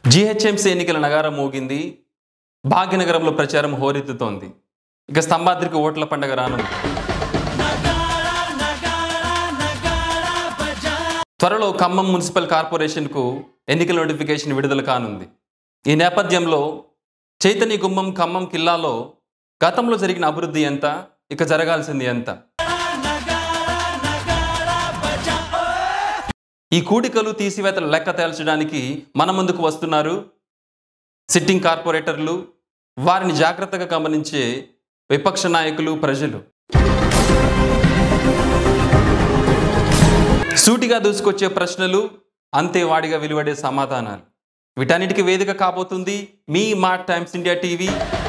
GHMC ఎన్నికల నగారం మోగింది భాగ్యనగరంలో ప్రచారం హోరెత్తుతోంది ఇక స్తంభాద్రికి ఓట్ల పండగ రానుంది త్వరలో ఖమ్మం మున్సిపల్ కార్పొరేషన్కు ఎన్నికల నోటిఫికేషన్ విడుదల కానుంది ఈ నేపథ్యంలో చైతన్య గుమ్మం ఖమ్మం కిల్లాలో గతంలో జరిగిన అభివృద్ధి ఎంత ఇక జరగాల్సింది ఎంత ఈ కూడికలు తీసివేతల లెక్క తేల్చడానికి మన ముందుకు వస్తున్నారు సిట్టింగ్ కార్పొరేటర్లు వారిని జాగ్రత్తగా గమనించే విపక్ష నాయకులు ప్రజలు సూటిగా దూసుకొచ్చే ప్రశ్నలు అంతే వాడిగా వెలువడే సమాధానాలు వీటన్నిటికీ వేదిక కాబోతుంది మీ మా టైమ్స్ ఇండియా టీవీ